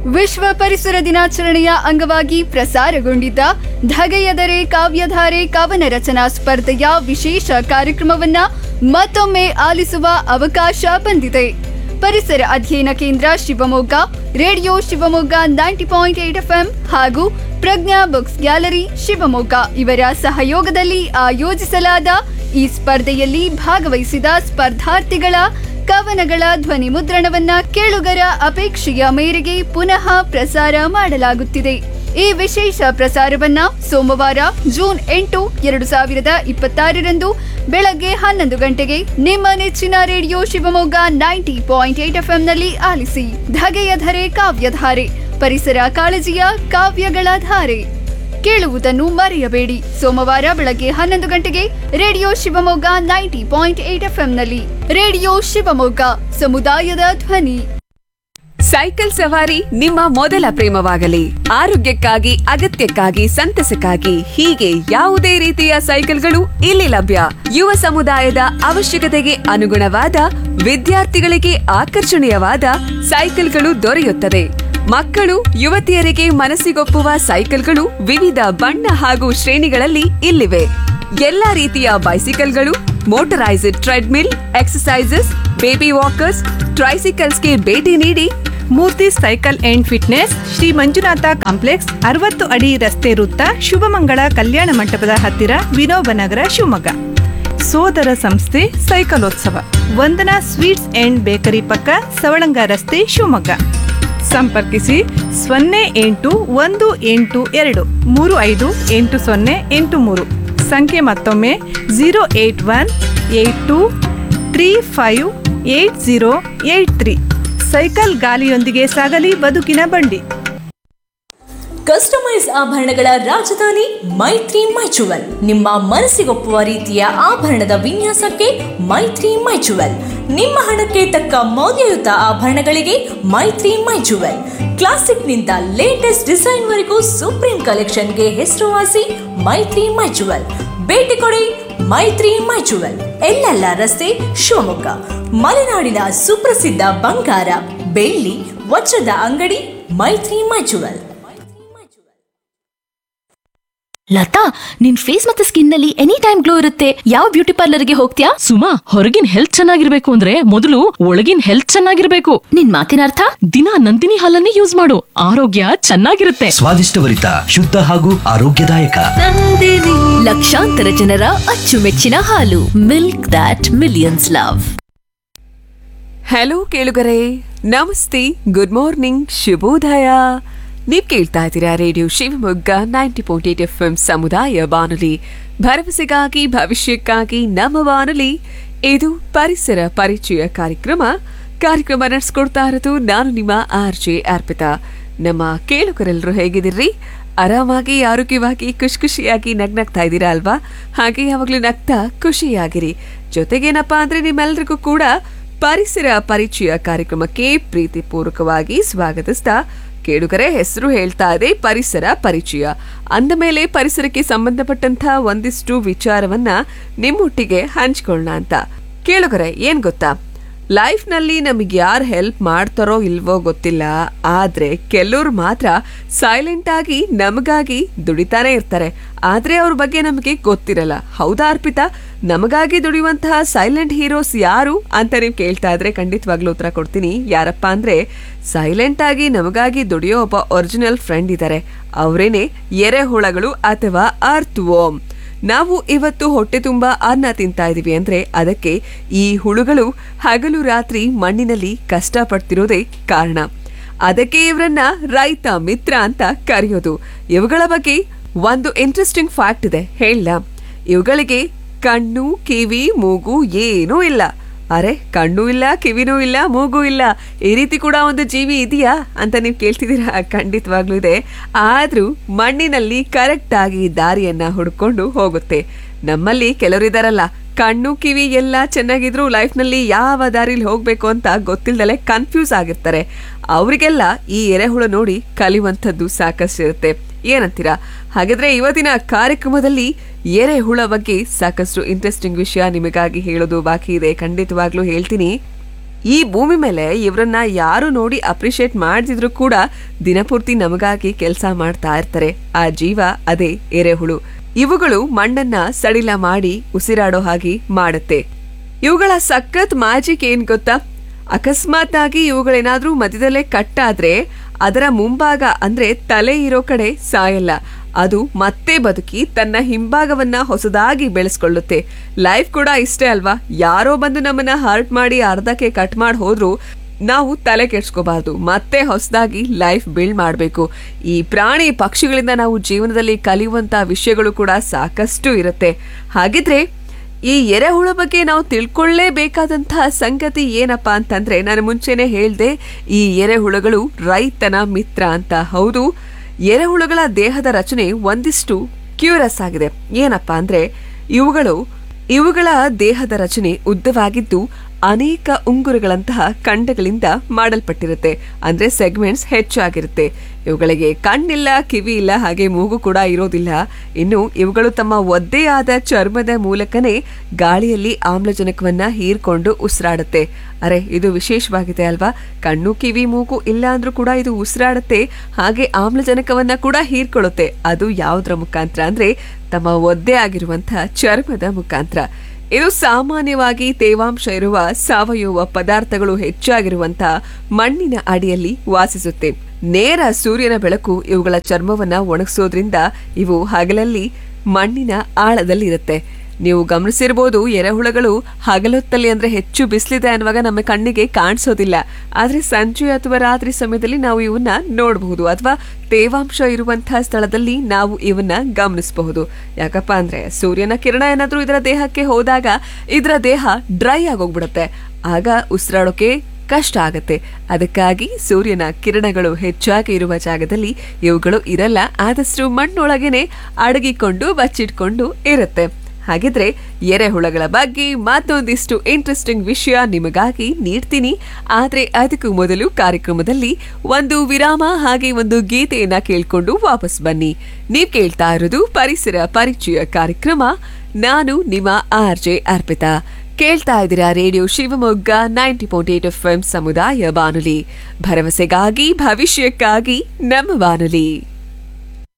ವಿಶ್ವ ಪರಿಸರ ದಿನಾಚರಣೆಯ ಅಂಗವಾಗಿ ಪ್ರಸಾರಗೊಂಡಿದ್ದ ಧಗೆಯದರೆ ಕಾವ್ಯಧಾರೆ ಕವನ ರಚನಾ ಸ್ಪರ್ಧೆಯ ವಿಶೇಷ ಕಾರ್ಯಕ್ರಮವನ್ನ ಮತ್ತೊಮ್ಮೆ ಆಲಿಸುವ ಅವಕಾಶ ಬಂದಿದೆ ಪರಿಸರ ಅಧ್ಯಯನ ಕೇಂದ್ರ Shivamogga radio Shivamogga ninety point eight FM ಹಾಗೂ ಪ್ರಜ್ಞಾ ಬುಕ್ಸ್ ಗ್ಯಾಲರಿ ಶಿವಮೊಗ್ಗ ಇವರ ಸಹಯೋಗದಲ್ಲಿ ಆಯೋಜಿಸಲಾದ ಈ ಸ್ಪರ್ಧೆಯಲ್ಲಿ ಭಾಗವಹಿಸಿದ ಸ್ಪರ್ಧಾರ್ಥಿಗಳ ಕವನಗಳ ಧ್ವನಿ ಮುದ್ರಣವನ್ನ ಕೇಳುಗರ ಅಪೇಕ್ಷೆಯ ಮೇರೆಗೆ ಪುನಃ ಪ್ರಸಾರ ಮಾಡಲಾಗುತ್ತಿದೆ ಈ ವಿಶೇಷ ಪ್ರಸಾರವನ್ನ ಸೋಮವಾರ ಜೂನ್ ಎಂಟು ಎರಡು ಸಾವಿರದ ಇಪ್ಪತ್ತಾರರಂದು ಬೆಳಗ್ಗೆ ಹನ್ನೊಂದು ಗಂಟೆಗೆ ನಿಮ್ಮ ನೆಚ್ಚಿನ radio Shivamogga ninety point eight ಎಫ್ಎಂನಲ್ಲಿ ಆಲಿಸಿ ಧಗೆಯ ಧರೆ ಕಾವ್ಯಧಾರೆ ಪರಿಸರ ಕಾಳಜಿಯ ಕಾವ್ಯಗಳ ಧಾರೆ ಕೇಳುವುದನ್ನು ಮರೆಯಬೇಡಿ ಸೋಮವಾರ ಬೆಳಗ್ಗೆ ಹನ್ನೊಂದು ಗಂಟೆಗೆ radio Shivamogga ninety point eight ಎಫ್ಎಂನಲ್ಲಿ ರೇಡಿಯೋ ಶಿವಮೊಗ್ಗ ಸಮುದಾಯದ ಧ್ವನಿ ಸೈಕಲ್ ಸವಾರಿ ನಿಮ್ಮ ಮೊದಲ ಪ್ರೇಮವಾಗಲಿ ಆರೋಗ್ಯಕ್ಕಾಗಿ ಅಗತ್ಯಕ್ಕಾಗಿ ಸಂತಸಕ್ಕಾಗಿ ಹೀಗೆ ಯಾವುದೇ ರೀತಿಯ ಸೈಕಲ್ಗಳು ಇಲ್ಲಿ ಲಭ್ಯ ಯುವ ಸಮುದಾಯದ ಅವಶ್ಯಕತೆಗೆ ಅನುಗುಣವಾದ ವಿದ್ಯಾರ್ಥಿಗಳಿಗೆ ಆಕರ್ಷಣೀಯವಾದ ಸೈಕಲ್ಗಳು ದೊರೆಯುತ್ತದೆ ಮಕ್ಕಳು ಯುವತಿಯರಿಗೆ ಮನಸ್ಸಿಗೊಪ್ಪುವ ಸೈಕಲ್ಗಳು ವಿವಿಧ ಬಣ್ಣ ಹಾಗೂ ಶ್ರೇಣಿಗಳಲ್ಲಿ ಇಲ್ಲಿವೆ ಎಲ್ಲಾ ರೀತಿಯ ಬೈಸಿಕಲ್ಗಳು motorised treadmill exercises baby walkers ಟ್ರೈಸಿಕಲ್ಸ್ಗೆ ಭೇಟಿ ನೀಡಿ Murthy cycle and fitness Shri Manjunatha complex ಅರವತ್ತು ಅಡಿ ರಸ್ತೆ ವೃತ್ತ ಶುಭಮಂಗಳ ಕಲ್ಯಾಣ ಮಂಟಪದ ಹತ್ತಿರ ವಿನೋಬ ನಗರ ಶಿವಮೊಗ್ಗ ಸೋದರ ಸಂಸ್ಥೆ ಸೈಕಲೋತ್ಸವ ವಂದನಾ ಸ್ವೀಟ್ಸ್ ಅಂಡ್ ಬೇಕರಿ ಪಕ್ಕ ಸವಳಂಗ ರಸ್ತೆ ಶಿವಮೊಗ್ಗ ಸಂಪರ್ಕಿಸಿ ಸೊನ್ನೆ ಎಂಟು ಒಂದು ಎಂಟು ಎರಡು ಮೂರು ಐದು ಎಂಟು ಸೊನ್ನೆ ಎಂಟು ಮೂರು ಸಂಖ್ಯೆ ಮತ್ತೊಮ್ಮೆ zero eight one eight two three five eight zero eight three cycle ಗಾಲಿಯೊಂದಿಗೆ ಸಾಗಲಿ ಬದುಕಿನ ಬಂಡಿ ಕಸ್ಟಮೈಸ್ ಆಭರಣಗಳ ರಾಜಧಾನಿ ಮೈತ್ರಿ ಮೈಚುವಲ್ ನಿಮ್ಮ ಮನಸ್ಸಿಗೊಪ್ಪುವ ರೀತಿಯ ಆಭರಣದ ವಿನ್ಯಾಸಕ್ಕೆ ಮೈತ್ರಿ ಮೈಚುವಲ್ ನಿಮ್ಮ ಹಣಕ್ಕೆ ತಕ್ಕ ಮೌಲ್ಯಯುತ ಆಭರಣಗಳಿಗೆ ಮೈತ್ರಿ ಮೈಚುವಲ್ ಕ್ಲಾಸಿಕ್ನಿಂದ ಲೇಟೆಸ್ಟ್ ಡಿಸೈನ್ವರೆಗೂ ಸುಪ್ರೀಂ ಕಲೆಕ್ಷನ್ಗೆ ಹೆಸರುವಾಸಿ ಮೈತ್ರಿ ಮೈಚುವಲ್ ಭೇಟಿ ಕೊಡಿ ಮೈತ್ರಿ ಮೈಚುವಲ್ ಎಲ್ಲೆಲ್ಲ ರಸ್ತೆ ಶಿವಮೊಗ್ಗ ಮಲೆನಾಡಿನ ಸುಪ್ರಸಿದ್ಧ ಬಂಗಾರ ಬೆಳ್ಳಿ ವಜ್ರದ ಅಂಗಡಿ ಮೈತ್ರಿ ಮೈಚುವಲ್ ಲತಾ ನಿನ್ ಫೇಸ್ ಮತ್ತೆ ಸ್ಕಿನ್ ನಲ್ಲಿ ಎನಿ ಟೈಮ್ ಗ್ಲೋ ಇರುತ್ತೆ ಯಾವ ಬ್ಯೂಟಿ ಪಾರ್ಲರ್ಗೆ ಹೋಗ್ತೀಯಾ ಸುಮಾ ಹೊರಗಿನ ಹೆಲ್ತ್ ಚೆನ್ನಾಗಿರ್ಬೇಕು ಅಂದ್ರೆ ಮೊದಲು ಒಳಗಿನ ಹೆಲ್ತ್ ಚೆನ್ನಾಗಿರ್ಬೇಕು ನಿನ್ ಮಾತಿನ ಅರ್ಥ ದಿನ ನಂದಿನಿ ಹಾಲನ್ನೇ ಯೂಸ್ ಮಾಡು ಆರೋಗ್ಯ ಚೆನ್ನಾಗಿರುತ್ತೆ ಸ್ವಾದಿಷ್ಟಭರಿತ ಶುದ್ಧ ಹಾಗೂ ಆರೋಗ್ಯದಾಯಕ ಲಕ್ಷಾಂತರ ಜನರ ಅಚ್ಚುಮೆಚ್ಚಿನ ಹಾಲು milk that millions love hello ಕೇಳುಗರೆ ನಮಸ್ತೆ ಗುಡ್ ಮಾರ್ನಿಂಗ್ ಶುಭೋದಯ ನೀವ್ ಕೇಳ್ತಾ ಇದ್ದೀರಾ radio Shivamogga ninety point eight F M ಸಮುದಾಯ ಬಾನುಲಿ ಭರವಸೆಗಾಗಿ ಭವಿಷ್ಯಕ್ಕಾಗಿ ನಮ್ಮ ಬಾನುಲಿ ಇದು ಪರಿಸರ ಪರಿಚಯ ಕಾರ್ಯಕ್ರಮ ಕಾರ್ಯಕ್ರಮ ನಡೆಸ್ಕೊಡ್ತಾ ಇರೋದು ನಾನು ನಿಮ್ಮ ಆರ್ ಜೆ ಅರ್ಪಿತಾ ನಮ್ಮ ಕೇಳುಗರೆಲ್ಲರೂ ಹೇಗಿದ್ದೀರಿ ಆರಾಮಾಗಿ ಆರೋಗ್ಯವಾಗಿ ಖುಷಿ ಖುಷಿಯಾಗಿ ನಗ್ನಗ್ತಾ ಇದ್ದೀರಾ ಅಲ್ವಾ ಹಾಗೆ ಯಾವಾಗ್ಲೂ ನಗ್ತಾ ಖುಷಿಯಾಗಿರಿ ಜೊತೆಗೇನಪ್ಪಾ ಅಂದ್ರೆ ನಿಮ್ಮೆಲ್ರಿಗೂ ಕೂಡ ಪರಿಸರ ಪರಿಚಯ ಕಾರ್ಯಕ್ರಮಕ್ಕೆ ಪ್ರೀತಿಪೂರ್ವಕವಾಗಿ ಸ್ವಾಗತಿಸ್ತಾ ಕೇಳುಗರೆ ಹೆಸರು ಹೇಳ್ತಾ ಇದೆ ಪರಿಸರ ಪರಿಚಯ ಅಂದ ಮೇಲೆ ಪರಿಸರಕ್ಕೆ ಸಂಬಂಧಪಟ್ಟಂತ ಒಂದಿಷ್ಟು ವಿಚಾರವನ್ನ ನಿಮ್ಮೊಟ್ಟಿಗೆ ಹಂಚ್ಕೊಳ್ಳೋಣ ಅಂತ ಕೇಳುಗರೆ ಏನ್ ಗೊತ್ತಾ ಲೈಫ್ ನಲ್ಲಿ ನಮಗೆ ಯಾರು ಹೆಲ್ಪ್ ಮಾಡ್ತಾರೋ ಇಲ್ವೋ ಗೊತ್ತಿಲ್ಲ ಆದ್ರೆ ಕೆಲವ್ರು ಮಾತ್ರ ಸೈಲೆಂಟ್ ಆಗಿ ನಮಗಾಗಿ ದುಡಿತಾನೆ ಇರ್ತಾರೆ ಆದ್ರೆ ಅವ್ರ ಬಗ್ಗೆ ನಮಗೆ ಗೊತ್ತಿರಲ್ಲ ಹೌದಾ ಅರ್ಪಿತಾ ನಮಗಾಗಿ ದುಡಿಯುವಂತಹ ಸೈಲೆಂಟ್ ಹೀರೋಸ್ ಯಾರು ಅಂತ ನೀವು ಕೇಳ್ತಾ ಇದ್ರೆ ಖಂಡಿತವಾಗ್ಲೂ ಉತ್ತರ ಕೊಡ್ತೀನಿ ಯಾರಪ್ಪ ಅಂದ್ರೆ ಸೈಲೆಂಟ್ ಆಗಿ ನಮಗಾಗಿ ದುಡಿಯೋ ಒಬ್ಬ ಒರಿಜಿನಲ್ ಫ್ರೆಂಡ್ ಇದ್ದಾರೆ ಅವರೇನೆ ಎರೆಹುಳಗಳು ಅಥವಾ ಅರ್ತ್ ವೋಮ್ ನಾವು ಇವತ್ತು ಹೊಟ್ಟೆ ತುಂಬಾ ಅನ್ನ ತಿಂತಾ ಇದೀವಿ ಅಂದ್ರೆ ಅದಕ್ಕೆ ಈ ಹುಳುಗಳು ಹಗಲು ರಾತ್ರಿ ಮಣ್ಣಿನಲ್ಲಿ ಕಷ್ಟಪಡ್ತಿರೋದೇ ಕಾರಣ ಅದಕ್ಕೆ ಇವರನ್ನ ರೈತ ಮಿತ್ರ ಅಂತ ಕರೆಯೋದು ಇವುಗಳ ಬಗ್ಗೆ ಒಂದು ಇಂಟ್ರೆಸ್ಟಿಂಗ್ ಫ್ಯಾಕ್ಟ್ ಇದೆ ಹೇಳ ಇವುಗಳಿಗೆ ಕಣ್ಣು ಕಿವಿ ಮೂಗು ಏನೂ ಇಲ್ಲ ಅರೆ ಕಣ್ಣು ಇಲ್ಲ ಕಿವಿನೂ ಇಲ್ಲ ಮೂಗು ಇಲ್ಲ ಈ ರೀತಿ ಕೂಡ ಒಂದು ಜೀವಿ ಇದೆಯಾ ಅಂತ ನೀವು ಕೇಳ್ತಿದ್ದೀರಾ ಖಂಡಿತವಾಗ್ಲೂ ಇದೆ ಆದ್ರೂ ಮಣ್ಣಿನಲ್ಲಿ ಕರೆಕ್ಟ್ ಆಗಿ ದಾರಿಯನ್ನ ಹುಡ್ಕೊಂಡು ಹೋಗುತ್ತೆ ನಮ್ಮಲ್ಲಿ ಕೆಲವರಿದಾರಲ್ಲ ಕಣ್ಣು ಕಿವಿ ಎಲ್ಲ ಚೆನ್ನಾಗಿದ್ರು ಲೈಫ್ನಲ್ಲಿ ಯಾವ ದಾರಿಲಿ ಹೋಗ್ಬೇಕು ಅಂತ ಗೊತ್ತಿಲ್ದಲೆ ಕನ್ಫ್ಯೂಸ್ ಆಗಿರ್ತಾರೆ ಅವರಿಗೆಲ್ಲ ಈ ಎರೆಹುಳು ನೋಡಿ ಕಲಿಯುವಂಥದ್ದು ಸಾಕಷ್ಟು ಇರುತ್ತೆ ಏನಂತೀರಾ ಹಾಗಿದ್ರೆ ಇವತ್ತಿನ ಕಾರ್ಯಕ್ರಮದಲ್ಲಿ ಎರೆಹುಳ ಬಗ್ಗೆ ಸಾಕಷ್ಟು ಇಂಟ್ರೆಸ್ಟಿಂಗ್ ವಿಷಯ ನಿಮಗಾಗಿ ಹೇಳೋದು ಬಾಕಿ ಇದೆ ಖಂಡಿತವಾಗ್ಲೂ ಹೇಳ್ತೀನಿ ಈ ಭೂಮಿ ಮೇಲೆ ಇವರನ್ನ ಯಾರು ನೋಡಿ ಅಪ್ರಿಶಿಯೇಟ್ ಮಾಡ್ತಿದ್ರು ಕೂಡ ದಿನಪೂರ್ತಿ ನಮಗಾಗಿ ಕೆಲಸ ಮಾಡ್ತಾ ಇರ್ತಾರೆ ಆ ಜೀವ ಅದೇ ಎರೆಹುಳು ಇವುಗಳು ಮಣ್ಣನ್ನ ಸಡಿಲ ಮಾಡಿ ಉಸಿರಾಡೋ ಹಾಗೆ ಮಾಡುತ್ತೆ ಇವುಗಳ ಸಖತ್ ಮ್ಯಾಜಿಕ್ ಏನ್ ಗೊತ್ತಾ ಅಕಸ್ಮಾತ್ ಆಗಿ ಇವುಗಳೇನಾದ್ರೂ ಮಧ್ಯದಲ್ಲೇ ಕಟ್ಟಾದ್ರೆ ಅದರ ಮುಂಭಾಗ ಅಂದ್ರೆ ತಲೆ ಇರೋ ಕಡೆ ಸಾಯಲ್ಲ ಅದು ಮತ್ತೆ ಬದುಕಿ ತನ್ನ ಹಿಂಭಾಗವನ್ನ ಹೊಸದಾಗಿ ಬೆಳೆಸ್ಕೊಳ್ಳುತ್ತೆ ಲೈಫ್ ಕೂಡ ಇಷ್ಟೇ ಅಲ್ವಾ ಯಾರೋ ಬಂದು ನಮ್ಮನ್ನ ಹರ್ಟ್ ಮಾಡಿ ಅರ್ಧಕ್ಕೆ ಕಟ್ ಮಾಡಿ ಹೋದ್ರು ನಾವು ತಲೆ ಕೆಡ್ಸ್ಕೋಬಾರ್ದು ಮತ್ತೆ ಹೊಸದಾಗಿ ಲೈಫ್ ಬಿಲ್ಡ್ ಮಾಡಬೇಕು ಈ ಪ್ರಾಣಿ ಪಕ್ಷಿಗಳಿಂದ ನಾವು ಜೀವನದಲ್ಲಿ ಕಲಿಯುವಂತ ವಿಷಯಗಳು ಕೂಡ ಸಾಕಷ್ಟು ಇರುತ್ತೆ ಹಾಗಿದ್ರೆ ಈ ಎರೆಹುಳ ಬಗ್ಗೆ ನಾವು ತಿಳ್ಕೊಳ್ಳೇಬೇಕಾದಂತಹ ಸಂಗತಿ ಏನಪ್ಪಾ ಅಂತಂದ್ರೆ ನಾನು ಮುಂಚೆನೆ ಹೇಳ್ದೆ ಈ ಎರೆಹುಳಗಳು ರೈತನ ಮಿತ್ರ ಅಂತ ಹೌದು ಎರೆಹುಳುಗಳ ದೇಹದ ರಚನೆ ಒಂದಿಷ್ಟು ಕ್ಯೂರಸ್ ಆಗಿದೆ ಏನಪ್ಪಾ ಅಂದ್ರೆ ಇವುಗಳು ಇವುಗಳ ದೇಹದ ರಚನೆ ಉದ್ದವಾಗಿದ್ದು ಅನೇಕ ಉಂಗುರಗಳಂತಹ ಖಂಡಗಳಿಂದ ಮಾಡಲ್ಪಟ್ಟಿರುತ್ತೆ ಅಂದ್ರೆ ಸೆಗ್ಮೆಂಟ್ಸ್ ಹೆಚ್ಚಾಗಿರುತ್ತೆ ಇವುಗಳಿಗೆ ಕಣ್ಣಿಲ್ಲ ಕಿವಿ ಇಲ್ಲ ಹಾಗೆ ಮೂಗು ಕೂಡ ಇರೋದಿಲ್ಲ ಇನ್ನು ಇವುಗಳು ತಮ್ಮ ಒದ್ದೇ ಆದ ಚರ್ಮದ ಮೂಲಕನೇ ಗಾಳಿಯಲ್ಲಿ ಆಮ್ಲಜನಕವನ್ನ ಹೀರ್ಕೊಂಡು ಉಸಿರಾಡುತ್ತೆ ಅರೆ ಇದು ವಿಶೇಷವಾಗಿದೆ ಅಲ್ವಾ ಕಣ್ಣು ಕಿವಿ ಮೂಗು ಇಲ್ಲ ಅಂದ್ರೂ ಕೂಡ ಇದು ಉಸಿರಾಡುತ್ತೆ ಹಾಗೆ ಆಮ್ಲಜನಕವನ್ನ ಕೂಡ ಹೀರ್ಕೊಳ್ಳುತ್ತೆ ಅದು ಯಾವುದರ ಮುಖಾಂತರ ಅಂದ್ರೆ ತಮ್ಮ ಒದ್ದೆ ಆಗಿರುವಂತಹ ಚರ್ಮದ ಮುಖಾಂತರ ಇದು ಸಾಮಾನ್ಯವಾಗಿ ತೇವಾಂಶ ಇರುವ ಸಾವಯವ ಪದಾರ್ಥಗಳು ಹೆಚ್ಚಾಗಿರುವಂತಹ ಮಣ್ಣಿನ ಅಡಿಯಲ್ಲಿ ವಾಸಿಸುತ್ತೆ ನೇರ ಸೂರ್ಯನ ಬೆಳಕು ಇವುಗಳ ಚರ್ಮವನ್ನ ಒಣಗಿಸೋದ್ರಿಂದ ಇವು ಹಗಲಲ್ಲಿ ಮಣ್ಣಿನ ಆಳದಲ್ಲಿರುತ್ತೆ ನೀವು ಗಮನಿಸಿರ್ಬೋದು ಎರೆಹುಳಗಳು ಹಗಲೊತ್ತಲ್ಲಿ ಅಂದ್ರೆ ಹೆಚ್ಚು ಬಿಸಿಲಿದೆ ಅನ್ನುವಾಗ ನಮ್ಮ ಕಣ್ಣಿಗೆ ಕಾಣಿಸೋದಿಲ್ಲ ಆದ್ರೆ ಸಂಜೆ ಅಥವಾ ರಾತ್ರಿ ಸಮಯದಲ್ಲಿ ನಾವು ಇವನ್ನ ನೋಡಬಹುದು ಅಥವಾ ತೇವಾಂಶ ಇರುವಂತಹ ಸ್ಥಳದಲ್ಲಿ ನಾವು ಇವನ್ನ ಗಮನಿಸಬಹುದು ಯಾಕಪ್ಪ ಅಂದ್ರೆ ಸೂರ್ಯನ ಕಿರಣ ಏನಾದ್ರೂ ಇದರ ದೇಹಕ್ಕೆ ಹೋದಾಗ ಇದರ ದೇಹ ಡ್ರೈ ಆಗೋಗ್ಬಿಡುತ್ತೆ ಆಗ ಉಸಿರಾಡೋಕೆ ಕಷ್ಟ ಆಗತ್ತೆ ಅದಕ್ಕಾಗಿ ಸೂರ್ಯನ ಕಿರಣಗಳು ಹೆಚ್ಚಾಗಿ ಇರುವ ಜಾಗದಲ್ಲಿ ಇವುಗಳು ಇರಲ್ಲ ಆದಷ್ಟು ಮಣ್ಣೊಳಗೇನೆ ಅಡಗಿಕೊಂಡು ಬಚ್ಚಿಟ್ಕೊಂಡು ಇರುತ್ತೆ ಹಾಗಿದ್ರೆ ಎರೆಹುಳಗಳ ಬಗ್ಗೆ ಮತ್ತೊಂದಿಷ್ಟು ಇಂಟ್ರೆಸ್ಟಿಂಗ್ ವಿಷಯ ನಿಮಗಾಗಿ ನೀಡ್ತೀನಿ ಆದ್ರೆ ಅದಕ್ಕೂ ಮೊದಲು ಕಾರ್ಯಕ್ರಮದಲ್ಲಿ ಒಂದು ವಿರಾಮ ಹಾಗೆ ಒಂದು ಗೀತೆಯನ್ನ ಕೇಳ್ಕೊಂಡು ವಾಪಸ್ ಬನ್ನಿ ನೀವ್ ಕೇಳ್ತಾ ಇರೋದು ಪರಿಸರ ಪರಿಚಯ ಕಾರ್ಯಕ್ರಮ ನಾನು ನಿಮ್ಮ ಆರ್ ಜೆ ಅರ್ಪಿತಾ ಕೇಳ್ತಾ ಇದ್ದೀರಾ radio Shivamogga ninety point eight F ಸಮುದಾಯ ಬಾನುಲಿ ಭರವಸೆಗಾಗಿ ಭವಿಷ್ಯಕ್ಕಾಗಿ ನಮ್ಮ ಬಾನುಲಿ